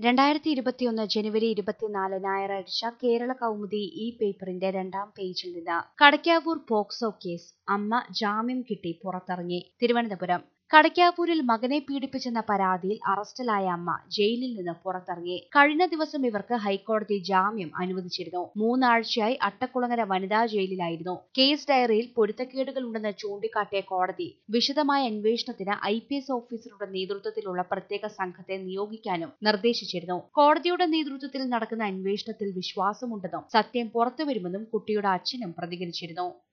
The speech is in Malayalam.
രണ്ടായിരത്തി ഇരുപത്തിയൊന്ന് ജനുവരി ഇരുപത്തിനാല് ഞായറാഴ്ച കേരള കൗമുദി ഈ പേപ്പറിന്റെ രണ്ടാം പേജിൽ നിന്ന് കടയ്ക്കാവൂർ പോക്സോ കേസ് അമ്മ ജാമ്യം കിട്ടി പുറത്തിറങ്ങി തിരുവനന്തപുരം കടയ്ക്കാവൂരിൽ മകനെ പീഡിപ്പിച്ചെന്ന പരാതിയിൽ അറസ്റ്റിലായ അമ്മ ജയിലിൽ നിന്ന് പുറത്തിറങ്ങി കഴിഞ്ഞ ദിവസം ഇവർക്ക് ഹൈക്കോടതി ജാമ്യം അനുവദിച്ചിരുന്നു മൂന്നാഴ്ചയായി അട്ടക്കുളങ്ങര വനിതാ ജയിലിലായിരുന്നു കേസ് ഡയറിയിൽ പൊരുത്തക്കേടുകൾ ഉണ്ടെന്ന് ചൂണ്ടിക്കാട്ടിയ കോടതി വിശദമായ അന്വേഷണത്തിന് ഐ പി എസ് ഓഫീസറുടെ നേതൃത്വത്തിലുള്ള പ്രത്യേക സംഘത്തെ നിയോഗിക്കാനും നിർദ്ദേശിച്ചിരുന്നു കോടതിയുടെ നേതൃത്വത്തിൽ നടക്കുന്ന അന്വേഷണത്തിൽ വിശ്വാസമുണ്ടെന്നും സത്യം പുറത്തുവരുമെന്നും കുട്ടിയുടെ അച്ഛനും പ്രതികരിച്ചിരുന്നു